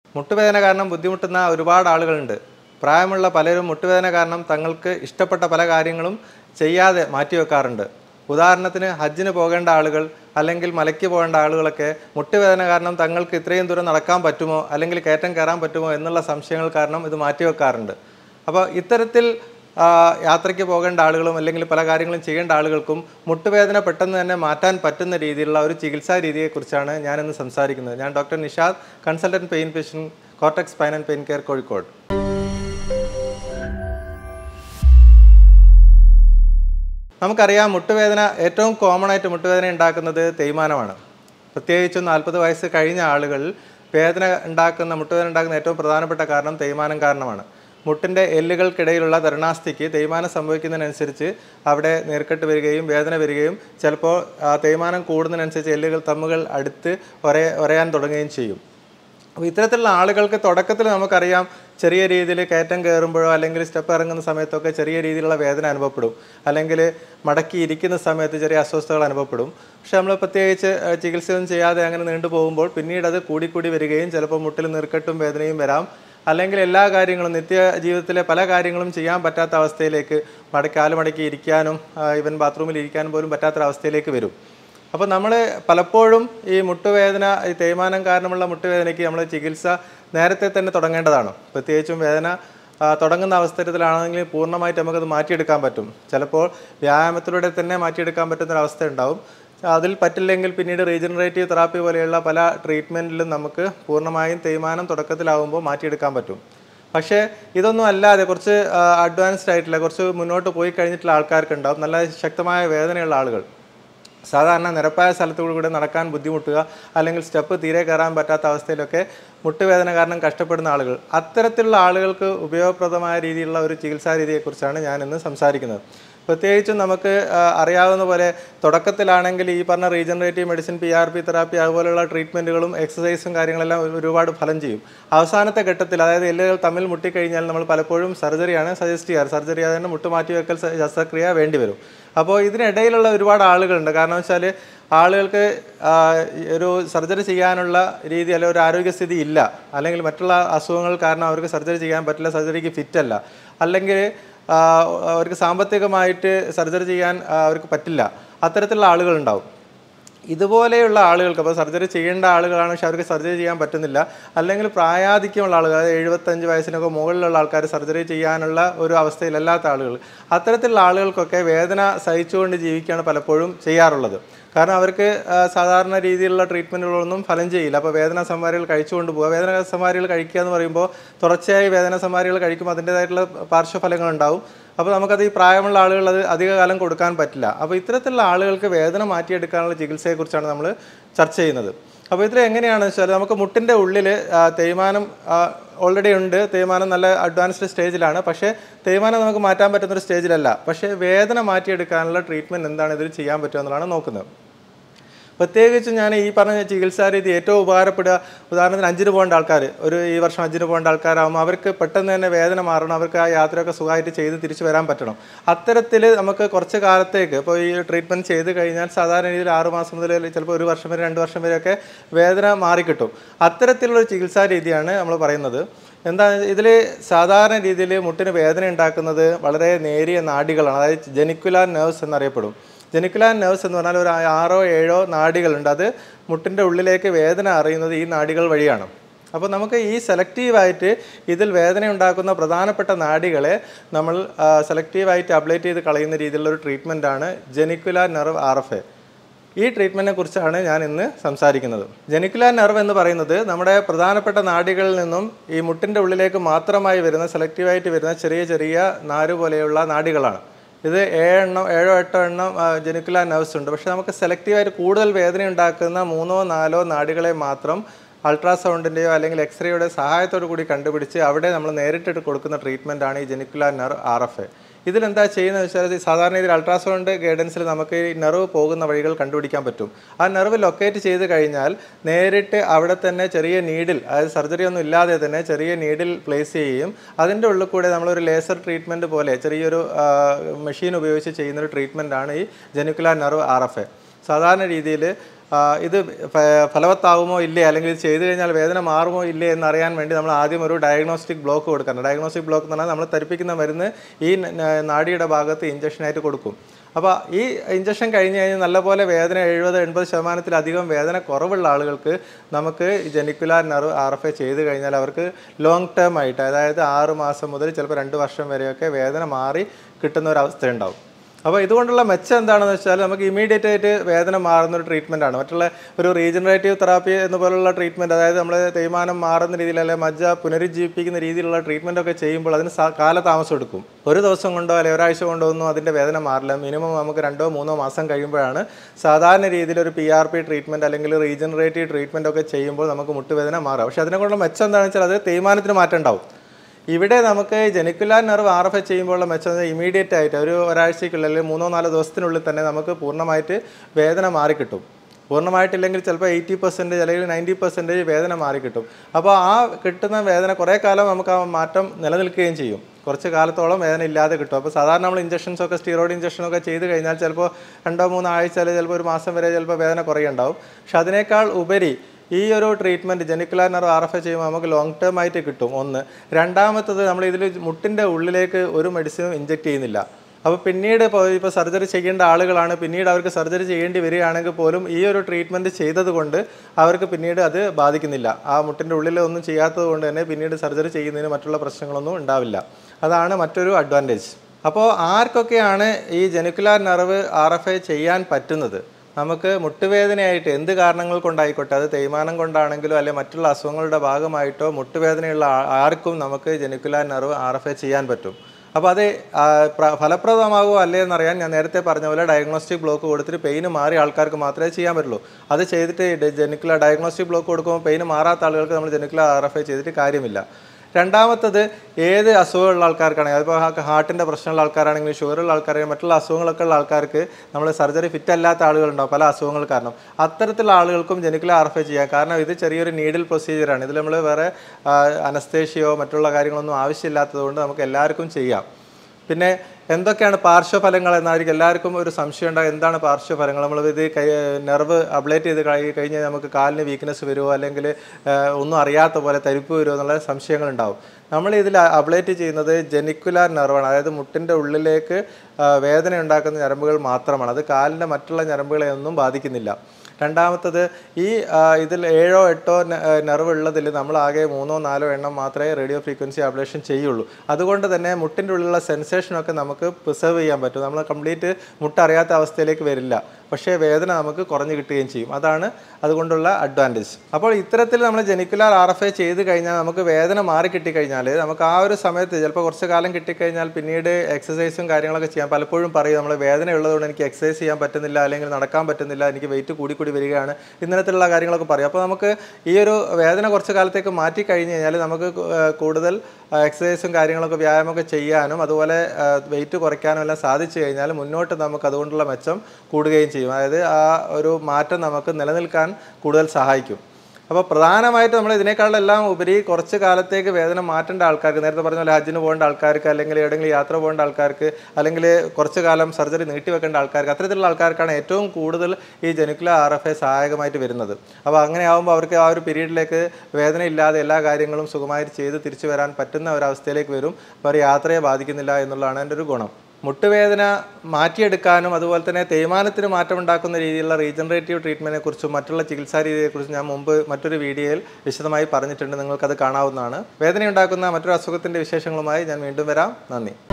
മുട്ടുവേദന കാരണം ബുദ്ധിമുട്ടുന്ന ഒരുപാട് ആളുകളുണ്ട് പ്രായമുള്ള പലരും മുട്ടുവേദന കാരണം തങ്ങൾക്ക് ഇഷ്ടപ്പെട്ട പല കാര്യങ്ങളും ചെയ്യാതെ മാറ്റിവെക്കാറുണ്ട് ഉദാഹരണത്തിന് ഹജ്ജിന് പോകേണ്ട ആളുകൾ അല്ലെങ്കിൽ മലയ്ക്ക് പോകേണ്ട ആളുകളൊക്കെ മുട്ടുവേദന കാരണം തങ്ങൾക്ക് ഇത്രയും ദൂരം നടക്കാൻ പറ്റുമോ അല്ലെങ്കിൽ കയറ്റം കയറാൻ പറ്റുമോ എന്നുള്ള സംശയങ്ങൾ കാരണം ഇത് മാറ്റിവെക്കാറുണ്ട് അപ്പോൾ ഇത്തരത്തിൽ ആ, യാത്രയ്ക്ക് പോകേണ്ട ആളുകളും അല്ലെങ്കിൽ പല കാര്യങ്ങളും ചെയ്യേണ്ട ആളുകൾക്കും മുട്ടുവേദന പെട്ടെന്ന് തന്നെ മാറ്റാൻ പറ്റുന്ന രീതിയിലുള്ള ഒരു ചികിത്സാ രീതിയെക്കുറിച്ചാണ് ഞാനിന്ന് സംസാരിക്കുന്നത് ഞാൻ doctor Nishad consultant pain patient cortex pain and pain care Kozhikode നമുക്കറിയാം മുട്ടുവേദന ഏറ്റവും കോമൺ ആയിട്ട് മുട്ടുവേദന ഉണ്ടാക്കുന്നത് തേയ്മാനമാണ് പ്രത്യേകിച്ചും നാൽപ്പത് വയസ്സ് കഴിഞ്ഞ ആളുകൾ വേദന ഉണ്ടാക്കുന്ന മുട്ടുവേദന ഉണ്ടാക്കുന്ന ഏറ്റവും പ്രധാനപ്പെട്ട കാരണം തേയ്മാനം കാരണമാണ് മുട്ടിൻ്റെ എല്ലുകൾക്കിടയിലുള്ള തരുണാസ്ഥിക്ക് തേയ്മാനം സംഭവിക്കുന്നതിനനുസരിച്ച് അവിടെ നീർക്കെട്ട് വരികയും വേദന വരികയും ചിലപ്പോൾ ആ തേയ്മാനം കൂടുന്നതിനനുസരിച്ച് എല്ലുകൾ തമ്മുകൾ അടുത്ത് ഒരേ ഒരയാൻ തുടങ്ങുകയും ചെയ്യും അപ്പോൾ ഇത്തരത്തിലുള്ള ആളുകൾക്ക് തുടക്കത്തിൽ നമുക്കറിയാം ചെറിയ രീതിയിൽ കയറ്റം കയറുമ്പോഴോ അല്ലെങ്കിൽ സ്റ്റെപ്പ് ഇറങ്ങുന്ന സമയത്തൊക്കെ ചെറിയ രീതിയിലുള്ള വേദന അനുഭവപ്പെടും അല്ലെങ്കിൽ മടക്കി ഇരിക്കുന്ന സമയത്ത് ചെറിയ അസ്വസ്ഥതകൾ അനുഭവപ്പെടും പക്ഷെ നമ്മൾ പ്രത്യേകിച്ച് ഏഹ്, ചികിത്സയൊന്നും ചെയ്യാതെ അങ്ങനെ നീണ്ടു പോകുമ്പോൾ പിന്നീട് അത് കൂടിക്കൂടി വരികയും ചിലപ്പോൾ മുട്ടിൽ നീർക്കെട്ടും വേദനയും വരാം അല്ലെങ്കിൽ എല്ലാ കാര്യങ്ങളും നിത്യ ജീവിതത്തിലെ പല കാര്യങ്ങളും ചെയ്യാൻ പറ്റാത്ത അവസ്ഥയിലേക്ക് മടക്കി കാല് മടക്കി ഇരിക്കാനും ഈവൻ ബാത്റൂമിൽ ഇരിക്കാനും പോലും പറ്റാത്തൊരവസ്ഥയിലേക്ക് വരും അപ്പോൾ നമ്മൾ പലപ്പോഴും ഈ മുട്ടുവേദന ഈ തേയ്മാനം കാരണമുള്ള മുട്ടുവേദനയ്ക്ക് നമ്മൾ ചികിത്സ നേരത്തെ തന്നെ തുടങ്ങേണ്ടതാണ് പ്രത്യേകിച്ചും വേദന ആ, തുടങ്ങുന്ന അവസരത്തിലാണെങ്കിൽ പൂർണ്ണമായിട്ട് നമുക്കത് മാറ്റിയെടുക്കാൻ പറ്റും ചിലപ്പോൾ വ്യായാമത്തിലൂടെ തന്നെ മാറ്റിയെടുക്കാൻ പറ്റുന്ന ഒരു അവസ്ഥ ഉണ്ടാവും അതിൽ പറ്റില്ലെങ്കിൽ പിന്നീട് റീജനറേറ്റീവ് തെറാപ്പി പോലെയുള്ള പല ട്രീറ്റ്മെൻറ്റിലും നമുക്ക് പൂർണ്ണമായും തേയ്മാനം തുടക്കത്തിലാവുമ്പോൾ മാറ്റിയെടുക്കാൻ പറ്റും പക്ഷേ ഇതൊന്നും അല്ലാതെ കുറച്ച് അഡ്വാൻസ്ഡ് ആയിട്ടുള്ള കുറച്ച് മുന്നോട്ട് പോയി കഴിഞ്ഞിട്ടുള്ള ആൾക്കാർക്ക് ഉണ്ടാവും നല്ല ശക്തമായ വേദനയുള്ള ആളുകൾ സാധാരണ നിരപ്പായ സ്ഥലത്തുകൂടി കൂടെ നടക്കാൻ ബുദ്ധിമുട്ടുക അല്ലെങ്കിൽ സ്റ്റെപ്പ് തീരെ കയറാൻ പറ്റാത്ത അവസ്ഥയിലൊക്കെ മുട്ടുവേദന കാരണം കഷ്ടപ്പെടുന്ന ആളുകൾ അത്തരത്തിലുള്ള ആളുകൾക്ക് ഉപയോഗപ്രദമായ രീതിയിലുള്ള ഒരു ചികിത്സാ രീതിയെക്കുറിച്ചാണ് ഞാൻ ഇന്ന് സംസാരിക്കുന്നത് പ്രത്യേകിച്ചും നമുക്ക് ആ, അറിയാവുന്ന പോലെ തുടക്കത്തിലാണെങ്കിൽ ഈ പറഞ്ഞ regenerative medicine P R P therapy അതുപോലെയുള്ള ട്രീറ്റ്മെൻറ്റുകളും എക്സസൈസും കാര്യങ്ങളെല്ലാം ഒരുപാട് ഫലം ചെയ്യും അവസാനത്തെ ഘട്ടത്തിൽ അതായത് എല്ലുകൾ തമ്മിൽ മുട്ടിക്കഴിഞ്ഞാൽ നമ്മൾ പലപ്പോഴും സർജറിയാണ് സജസ്റ്റ് ചെയ്യാറ് സർജറി അതായത് മുട്ട് മാറ്റിവെക്കൽ സ- ശസ്ത്രക്രിയ വേണ്ടി വരും അപ്പോൾ ഇതിനിടയിലുള്ള ഒരുപാട് ആളുകളുണ്ട് കാരണം വെച്ചാൽ ആളുകൾക്ക് ആ, ഒരു സർജറി ചെയ്യാനുള്ള രീതി അല്ലെങ്കിൽ ഒരു ആരോഗ്യസ്ഥിതി ഇല്ല അല്ലെങ്കിൽ മറ്റുള്ള അസുഖങ്ങൾ കാരണം അവർക്ക് സർജറി ചെയ്യാൻ പറ്റില്ല സർജറിക്ക് ഫിറ്റ് അല്ല അല്ലെങ്കിൽ ആ, അവർക്ക് സാമ്പത്തികമായിട്ട് സർജറി ചെയ്യാൻ ആ, അവർക്ക് പറ്റില്ല അത്തരത്തിലുള്ള ആളുകളുണ്ടാവും ഇതുപോലെയുള്ള ആളുകൾക്ക് അപ്പോൾ സർജറി ചെയ്യേണ്ട ആളുകളാണ് പക്ഷെ അവർക്ക് സർജറി ചെയ്യാൻ പറ്റുന്നില്ല അല്ലെങ്കിൽ പ്രായാധിക്യമുള്ള ആളുകൾ അതായത് എഴുപത്തഞ്ച് വയസ്സിനൊക്കെ മുകളിലുള്ള ആൾക്കാർ സർജറി ചെയ്യാനുള്ള ഒരു അവസ്ഥയിലല്ലാത്ത ആളുകൾ അത്തരത്തിലുള്ള ആളുകൾക്കൊക്കെ വേദന സഹിച്ചുകൊണ്ട് ജീവിക്കുകയാണ് പലപ്പോഴും ചെയ്യാറുള്ളത് കാരണം അവർക്ക് ആ, സാധാരണ രീതിയിലുള്ള ട്രീറ്റ്മെൻറ്റുകളൊന്നും ഫലം ചെയ്യില്ല അപ്പോൾ വേദന സംഹാരികൾ കഴിച്ചുകൊണ്ട് പോകുക വേദന സംഹാരികൾ കഴിക്കുക എന്ന് പറയുമ്പോൾ തുടർച്ചയായി വേദന സംഹാരികൾ കഴിക്കുമ്പോൾ അതിൻ്റേതായിട്ടുള്ള പാർശ്വഫലങ്ങൾ ഉണ്ടാവും അപ്പോൾ നമുക്കത് ഈ പ്രായമുള്ള ആളുകൾ അത് അധികകാലം കൊടുക്കാൻ പറ്റില്ല അപ്പോൾ ഇത്തരത്തിലുള്ള ആളുകൾക്ക് വേദന മാറ്റിയെടുക്കാനുള്ള ചികിത്സയെക്കുറിച്ചാണ് നമ്മൾ ചർച്ച ചെയ്യുന്നത് അപ്പോൾ ഇതിൽ എങ്ങനെയാണെന്ന് വെച്ചാൽ നമുക്ക് മുട്ടിൻ്റെ ഉള്ളിൽ ആ, തേയ്മാനം ഓൾറെഡി ഉണ്ട് തേയ്മാനം നല്ല അഡ്വാൻസ്ഡ് സ്റ്റേജിലാണ് പക്ഷേ തേയ്മാനം നമുക്ക് മാറ്റാൻ പറ്റുന്ന ഒരു സ്റ്റേജിലല്ല പക്ഷേ വേദന മാറ്റിയെടുക്കാനുള്ള ട്രീറ്റ്മെൻറ്റ് എന്താണ് ഇതിൽ ചെയ്യാൻ പറ്റുക എന്നുള്ളതാണ് നോക്കുന്നത് പ്രത്യേകിച്ച് ഞാൻ ഈ പറഞ്ഞ ചികിത്സാ രീതി ഏറ്റവും ഉപകാരപ്പെടുക ഉദാഹരണത്തിന് അഞ്ചിന് പോകേണ്ട ആൾക്കാർ ഒരു ഈ വർഷം അഞ്ചിന് പോകേണ്ട ആൾക്കാരാകുമ്പോൾ അവർക്ക് പെട്ടെന്ന് തന്നെ വേദന മാറണം അവർക്ക് ആ യാത്രയൊക്കെ സുഖമായിട്ട് ചെയ്ത് തിരിച്ചു വരാൻ പറ്റണം അത്തരത്തിൽ നമുക്ക് കുറച്ച് കാലത്തേക്ക് ഇപ്പോൾ ഈ ട്രീറ്റ്മെൻറ്റ് ചെയ്ത് കഴിഞ്ഞാൽ സാധാരണ രീതിയിൽ ആറ് മാസം മുതൽ അല്ലെങ്കിൽ ചിലപ്പോൾ ഒരു വർഷം വരെ രണ്ട് വർഷം വരെയൊക്കെ വേദന മാറിക്കിട്ടും അത്തരത്തിലുള്ള ഒരു ചികിത്സാ രീതിയാണ് നമ്മൾ പറയുന്നത് എന്താ ഇതിൽ സാധാരണ രീതിയിൽ മുട്ടിന് വേദന ഉണ്ടാക്കുന്നത് വളരെ നേരിയ നാഡികളാണ് അതായത് ജെനിക്കുലാർ നെർവ്സ് എന്നറിയപ്പെടും ജെനിക്കുലാർ നെർവ്സ് എന്ന് പറഞ്ഞാൽ ഒരു ആറോ ഏഴോ നാഡികളുണ്ട് അത് മുട്ടിൻ്റെ ഉള്ളിലേക്ക് വേദന അറിയുന്നത് ഈ നാഡികൾ വഴിയാണ് അപ്പോൾ നമുക്ക് ഈ സെലക്റ്റീവായിട്ട് ഇതിൽ വേദന ഉണ്ടാക്കുന്ന പ്രധാനപ്പെട്ട നാഡികളെ നമ്മൾ സെലക്റ്റീവായിട്ട് അപ്ലേറ്റ് ചെയ്ത് കളയുന്ന രീതിയിലുള്ള ഒരു ട്രീറ്റ്മെൻറ്റാണ് genicular nerve R F A ഈ ട്രീറ്റ്മെൻറ്റിനെ കുറിച്ചാണ് ഞാൻ ഇന്ന് സംസാരിക്കുന്നത് ജെനിക്കുലാർ നെർവ് എന്ന് പറയുന്നത് നമ്മുടെ പ്രധാനപ്പെട്ട നാഡികളിൽ നിന്നും ഈ മുട്ടിൻ്റെ ഉള്ളിലേക്ക് മാത്രമായി വരുന്ന സെലക്റ്റീവായിട്ട് വരുന്ന ചെറിയ ചെറിയ നാര് പോലെയുള്ള നാഡികളാണ് ഇത് ഏഴെണ്ണം ഏഴോ എട്ടോ എണ്ണം ജെനിക്കുലാർ നെർവ്സ് ഉണ്ട് പക്ഷേ നമുക്ക് സെലക്റ്റീവായിട്ട് കൂടുതൽ വേദന ഉണ്ടാക്കുന്ന മൂന്നോ നാലോ നാഡികളെ മാത്രം അൾട്രാസൗണ്ടിൻ്റെയോ അല്ലെങ്കിൽ എക്സ്റേയുടെ സഹായത്തോടു കൂടി കണ്ടുപിടിച്ച് അവിടെ നമ്മൾ നേരിട്ടിട്ട് കൊടുക്കുന്ന ട്രീറ്റ്മെൻറ്റാണ് ഈ genicular nerve R F A ഇതിലെന്താ ചെയ്യുന്നത് വെച്ചാൽ ഈ സാധാരണ രീതിയിൽ അൾട്രാസൗണ്ട് ഗൈഡൻസിൽ നമുക്ക് ഈ നെർവ് പോകുന്ന വഴികൾ കണ്ടുപിടിക്കാൻ പറ്റും ആ നെർവ് ലൊക്കേറ്റ് ചെയ്ത് കഴിഞ്ഞാൽ നേരിട്ട് അവിടെ തന്നെ ചെറിയ നീഡിൽ അതായത് സർജറി ഒന്നും ഇല്ലാതെ തന്നെ ചെറിയ നീഡിൽ പ്ലേസ് ചെയ്യുകയും അതിൻ്റെ ഉള്ളിൽ കൂടെ നമ്മളൊരു ലേസർ ട്രീറ്റ്മെൻറ്റ് പോലെ ചെറിയൊരു മെഷീൻ ഉപയോഗിച്ച് ചെയ്യുന്നൊരു ട്രീറ്റ്മെൻറ്റാണ് ഈ genicular nerve R F A സാധാരണ രീതിയിൽ ആ, ഇത് ഫ- ഫലവത്താവുമോ ഇല്ലേ അല്ലെങ്കിൽ ഇത് ചെയ്തു കഴിഞ്ഞാൽ വേദന മാറുമോ ഇല്ലേ എന്നറിയാൻ വേണ്ടി നമ്മൾ ആദ്യം ഒരു ഡയഗ്നോസ്റ്റിക് ബ്ലോക്ക് കൊടുക്കണം ഡയഗ്നോസ്റ്റിക് ബ്ലോക്ക് എന്ന് പറഞ്ഞാൽ നമ്മൾ തരിപ്പിക്കുന്ന മരുന്ന് ഈ ന- ന- നാഡിയുടെ ഭാഗത്ത് ഇഞ്ചക്ഷനായിട്ട് കൊടുക്കും അപ്പോൾ ഈ ഇഞ്ചക്ഷൻ കഴിഞ്ഞ് കഴിഞ്ഞാൽ നല്ലപോലെ വേദന എഴുപത് എൺപത് ശതമാനത്തിലധികം വേദന കുറവുള്ള ആളുകൾക്ക് നമുക്ക് genicular nerve R F A ചെയ്ത് കഴിഞ്ഞാൽ അവർക്ക് ലോങ് ടേം ആയിട്ട് അതായത് ആറ് മാസം മുതൽ ചിലപ്പോൾ രണ്ട് വർഷം വരെയൊക്കെ വേദന മാറി കിട്ടുന്ന ഒരു അവസ്ഥ ഉണ്ടാവും അപ്പോൾ ഇതുകൊണ്ടുള്ള മെച്ചം എന്താണെന്ന് വെച്ചാൽ നമുക്ക് ഇമീഡിയറ്റ് ആയിട്ട് വേദന മാറുന്ന ഒരു ട്രീറ്റ്മെൻ്റ് ആണ് മറ്റുള്ള ഒരു റീജനറേറ്റീവ് തെറാപ്പി എന്ന് പോലുള്ള ട്രീറ്റ്മെൻറ്റ് അതായത് നമ്മൾ തേയ്മാനം മാറുന്ന രീതിയിൽ അല്ലെങ്കിൽ മജ്ജ പുനരുജ്ജീവിപ്പിക്കുന്ന രീതിയിലുള്ള ട്രീറ്റ്മെൻ്റ് ഒക്കെ ചെയ്യുമ്പോൾ അതിന് സ- കാലതാമസം എടുക്കും ഒരു ദിവസം കൊണ്ടോ അല്ലെങ്കിൽ ഒരാഴ്ച കൊണ്ടോ ഒന്നും അതിൻ്റെ വേദന മാറില്ല മിനിമം നമുക്ക് രണ്ടോ മൂന്നോ മാസം കഴിയുമ്പോഴാണ് സാധാരണ രീതിയിൽ ഒരു പി ആർ പി ട്രീറ്റ്മെൻറ്റ് അല്ലെങ്കിൽ റീജനറേറ്റീവ് ട്രീറ്റ്മെൻ്റ് ഒക്കെ ചെയ്യുമ്പോൾ നമുക്ക് മുട്ടുവേദന മാറാം പക്ഷേ അതിനെക്കൊണ്ടുള്ള മെച്ചം എന്താണെന്ന് വെച്ചാൽ അത് തേയ്മാനത്തിന് മാറ്റം ഉണ്ടാവും ഇവിടെ നമുക്ക് genicular nerve R F A ചെയ്യുമ്പോഴുള്ള മെച്ചം ഇമീഡിയറ്റ് ആയിട്ട് ഒരു ഒരാഴ്ചയ്ക്കുള്ളിൽ അല്ലെങ്കിൽ മൂന്നോ നാലോ ദിവസത്തിനുള്ളിൽ തന്നെ നമുക്ക് പൂർണ്ണമായിട്ട് വേദന മാറിക്കിട്ടും പൂർണ്ണമായിട്ടില്ലെങ്കിൽ ചിലപ്പോൾ എയ്റ്റി പെർസെൻറ്റേജ് അല്ലെങ്കിൽ നയൻറ്റി പെർസെൻറ്റേജ് വേദന മാറിക്കിട്ടും അപ്പോൾ ആ കിട്ടുന്ന വേദന കുറേ കാലം നമുക്ക് ആ മാറ്റം നിലനിൽക്കുകയും ചെയ്യും കുറച്ച് കാലത്തോളം വേദന ഇല്ലാതെ കിട്ടും അപ്പോൾ സാധാരണ നമ്മൾ ഇഞ്ചക്ഷൻസ് ഒക്കെ സ്റ്റീറോയിഡ് ഇഞ്ചക്ഷനൊക്കെ ചെയ്ത് കഴിഞ്ഞാൽ ചിലപ്പോൾ രണ്ടോ മൂന്നോ ആഴ്ച അല്ലെങ്കിൽ ചിലപ്പോൾ ഒരു മാസം വരെ ചിലപ്പോൾ വേദന കുറയുണ്ടാവും പക്ഷെ അതിനേക്കാൾ ഉപരി ഈ ഒരു treatment genicular nerve R F A ചെയ്യുമ്പോൾ നമുക്ക് ലോങ് ടേം ആയിട്ട് കിട്ടും ഒന്ന് രണ്ടാമത്തത് നമ്മൾ ഇതിൽ മുട്ടിൻ്റെ ഉള്ളിലേക്ക് ഒരു മെഡിസിനും ഇഞ്ചെക്ട് ചെയ്യുന്നില്ല അപ്പോൾ പിന്നീട് ഇപ്പോൾ ഇപ്പോൾ സർജറി ചെയ്യേണ്ട ആളുകളാണ് പിന്നീട് അവർക്ക് സർജറി ചെയ്യേണ്ടി വരികയാണെങ്കിൽ പോലും ഈ ഒരു ട്രീറ്റ്മെൻറ്റ് ചെയ്തത് കൊണ്ട് അവർക്ക് പിന്നീട് അത് ബാധിക്കുന്നില്ല ആ മുട്ടിൻ്റെ ഉള്ളിൽ ഒന്നും ചെയ്യാത്തത് കൊണ്ട് തന്നെ പിന്നീട് സർജറി ചെയ്യുന്നതിന് മറ്റുള്ള പ്രശ്നങ്ങളൊന്നും ഉണ്ടാവില്ല അതാണ് മറ്റൊരു അഡ്വാൻറ്റേജ് അപ്പോൾ ആർക്കൊക്കെയാണ് ഈ genicular nerve R F I ചെയ്യാൻ പറ്റുന്നത് നമുക്ക് മുട്ടുവേദനയായിട്ട് എന്ത് കാരണങ്ങൾ കൊണ്ടായിക്കോട്ടെ അത് തേയ്മാനം കൊണ്ടാണെങ്കിലോ അല്ലെങ്കിൽ മറ്റുള്ള അസുഖങ്ങളുടെ ഭാഗമായിട്ടോ മുട്ടുവേദനയുള്ള ആ- ആർക്കും നമുക്ക് genicular nerve R F A ചെയ്യാൻ പറ്റും അപ്പോൾ അത് ആ, പ്ര- ഫലപ്രദമാകുമോ അല്ലേ എന്നറിയാൻ ഞാൻ നേരത്തെ പറഞ്ഞ പോലെ ഡയഗ്നോസ്റ്റിക് ബ്ലോക്ക് കൊടുത്തിട്ട് പെയിന് മാറിയ ആൾക്കാർക്ക് മാത്രമേ ചെയ്യാൻ പറ്റുള്ളൂ അത് ചെയ്തിട്ട് ജെനിക്കുലർ ഡയഗ്നോസ്റ്റിക് ബ്ലോക്ക് കൊടുക്കുമ്പോൾ പെയിന് മാറാത്ത ആളുകൾക്ക് നമ്മൾ ജെനിക്കുലർ ആർ എഫ് ഐ ചെയ്തിട്ട് കാര്യമില്ല രണ്ടാമത്തത് ഏത് അസുഖമുള്ള ആൾക്കാർക്കാണെങ്കിൽ അതിപ്പോൾ ഹാർട്ടിൻ്റെ പ്രശ്നമുള്ള ആൾക്കാരാണെങ്കിലും ഷുഗറുള്ള ആൾക്കാരാണെങ്കിൽ മറ്റുള്ള അസുഖങ്ങളൊക്കെ ഉള്ള ആൾക്കാർക്ക് നമ്മൾ സർജറി ഫിറ്റ് അല്ലാത്ത ആളുകളുണ്ടാവും പല അസുഖങ്ങൾ കാരണം അത്തരത്തിലുള്ള ആളുകൾക്കും ജനിക്കുല ആർ എഫ് ചെയ്യാം കാരണം ഇത് ചെറിയൊരു നീഡിൽ പ്രൊസീജിയറാണ് ഇതിൽ നമ്മൾ വേറെ അനസ്തേഷ്യയോ മറ്റുള്ള കാര്യങ്ങളൊന്നും ആവശ്യമില്ലാത്തതുകൊണ്ട് നമുക്ക് എല്ലാവർക്കും ചെയ്യാം പിന്നെ എന്തൊക്കെയാണ് പാർശ്വഫലങ്ങൾ എന്നായിരിക്കും എല്ലാവർക്കും ഒരു സംശയം ഉണ്ടാകും എന്താണ് പാർശ്വഫലങ്ങൾ നമ്മൾ ഇത് കൈ നെർവ് അബ്ലേറ്റ് ചെയ്ത് കഴി കഴിഞ്ഞാൽ നമുക്ക് കാലിന് വീക്ക്നെസ് വരുമോ അല്ലെങ്കിൽ ഒന്നും അറിയാത്ത പോലെ തരിപ്പ് വരുമോ എന്നുള്ള സംശയങ്ങൾ ഉണ്ടാവും നമ്മൾ ഇതിൽ അബ്ലേറ്റ് ചെയ്യുന്നത് ജെനിക്കുലാർ നെർവാണ് അതായത് മുട്ടിൻ്റെ ഉള്ളിലേക്ക് ആ, വേദന ഉണ്ടാക്കുന്ന ഞരമ്പുകൾ മാത്രമാണ് അത് കാലിൻ്റെ മറ്റുള്ള ഞരമ്പുകളെ ഒന്നും ബാധിക്കുന്നില്ല രണ്ടാമത്തത് ഈ ആ, ഇതിൽ ഏഴോ എട്ടോ നെർവ് ഉള്ളതിൽ നമ്മൾ ആകെ മൂന്നോ നാലോ എണ്ണം മാത്രമേ റേഡിയോ ഫ്രീക്വൻസി അബ്ലേഷൻ ചെയ്യുള്ളൂ അതുകൊണ്ട് തന്നെ മുട്ടിൻ്റെ ഉള്ളിലുള്ള സെൻസേഷനൊക്കെ നമുക്ക് പ്രിസർവ് ചെയ്യാൻ പറ്റും നമ്മൾ കംപ്ലീറ്റ് മുട്ട് അറിയാത്ത അവസ്ഥയിലേക്ക് വരില്ല പക്ഷേ വേദന നമുക്ക് കുറഞ്ഞു കിട്ടുകയും ചെയ്യും അതാണ് അതുകൊണ്ടുള്ള അഡ്വാൻറ്റേജ് അപ്പോൾ ഇത്തരത്തിൽ നമ്മൾ ജനിക്കുലാർ ആർ എഫ് എ ചെയ്ത് കഴിഞ്ഞാൽ നമുക്ക് വേദന മാറി കിട്ടിക്കഴിഞ്ഞാൽ നമുക്ക് ആ ഒരു സമയത്ത് ചിലപ്പോൾ കുറച്ച് കാലം കിട്ടിക്കഴിഞ്ഞാൽ പിന്നീട് എക്സസൈസും കാര്യങ്ങളൊക്കെ ചെയ്യാൻ പലപ്പോഴും പറയും നമ്മൾ വേദന ഉള്ളതുകൊണ്ട് എനിക്ക് എക്സസൈസ് ചെയ്യാൻ പറ്റുന്നില്ല അല്ലെങ്കിൽ നടക്കാൻ പറ്റുന്നില്ല എനിക്ക് വെയിറ്റ് കൂടി കൂടി വരികയാണ് ഇത്തരത്തിലുള്ള കാര്യങ്ങളൊക്കെ പറയും അപ്പോൾ നമുക്ക് ഈ ഒരു വേദന കുറച്ച് കാലത്തേക്ക് മാറ്റി കഴിഞ്ഞ് കഴിഞ്ഞാൽ നമുക്ക് കു- ആ, കൂടുതൽ എക്സസൈസും കാര്യങ്ങളൊക്കെ വ്യായാമമൊക്കെ ചെയ്യാനും അതുപോലെ വെയിറ്റ് കുറയ്ക്കാനും എല്ലാം സാധിച്ചു കഴിഞ്ഞാൽ മുന്നോട്ട് നമുക്ക് അതുകൊണ്ടുള്ള മെച്ചം കൂടുകയും ചെയ്യും അതായത് ആ ഒരു മാറ്റം നമുക്ക് നിലനിൽക്കാൻ കൂടുതൽ സഹായിക്കും അപ്പോൾ പ്രധാനമായിട്ട് നമ്മൾ ഇതിനേക്കാളെല്ലാം ഉപരി കുറച്ച് കാലത്തേക്ക് വേദന മാറ്റേണ്ട ആൾക്കാർക്ക് നേരത്തെ പറഞ്ഞ പോലെ ഹജ്ജിന് പോകേണ്ട ആൾക്കാർക്ക് അല്ലെങ്കിൽ എവിടെയെങ്കിലും യാത്ര പോകേണ്ട ആൾക്കാർക്ക് അല്ലെങ്കിൽ കുറച്ച് കാലം സർജറി നീട്ടിവെക്കേണ്ട ആൾക്കാർക്ക് അത്തരത്തിലുള്ള ആൾക്കാർക്കാണ് ഏറ്റവും കൂടുതൽ ഈ ജനുക്കുല ആർ എഫ് എ സഹായകമായിട്ട് വരുന്നത് അപ്പോൾ അങ്ങനെ ആകുമ്പോൾ അവർക്ക് ആ ഒരു പീരീഡിലേക്ക് വേദന ഇല്ലാതെ എല്ലാ കാര്യങ്ങളും സുഖമായിട്ട് ചെയ്ത് തിരിച്ചു വരാൻ പറ്റുന്ന ഒരവസ്ഥയിലേക്ക് വരും അപ്പോൾ അവർ യാത്രയെ ബാധിക്കുന്നില്ല എന്നുള്ളതാണ് എൻ്റെ ഒരു ഗുണം മുട്ടുവേദന മാറ്റിയെടുക്കാനും അതുപോലെ തന്നെ തേയ്മാനത്തിന് മാറ്റമുണ്ടാക്കുന്ന രീതിയിലുള്ള റീജനറേറ്റീവ് ട്രീറ്റ്മെൻറ്റിനെ കുറിച്ചും മറ്റുള്ള ചികിത്സാ രീതിയെക്കുറിച്ചും ഞാൻ മുമ്പ് മറ്റൊരു വീഡിയോയിൽ വിശദമായി പറഞ്ഞിട്ടുണ്ട് നിങ്ങൾക്കത് കാണാവുന്നതാണ് വേദനയുണ്ടാക്കുന്ന മറ്റൊരു അസുഖത്തിൻ്റെ വിശേഷങ്ങളുമായി ഞാൻ വീണ്ടും വരാം നന്ദി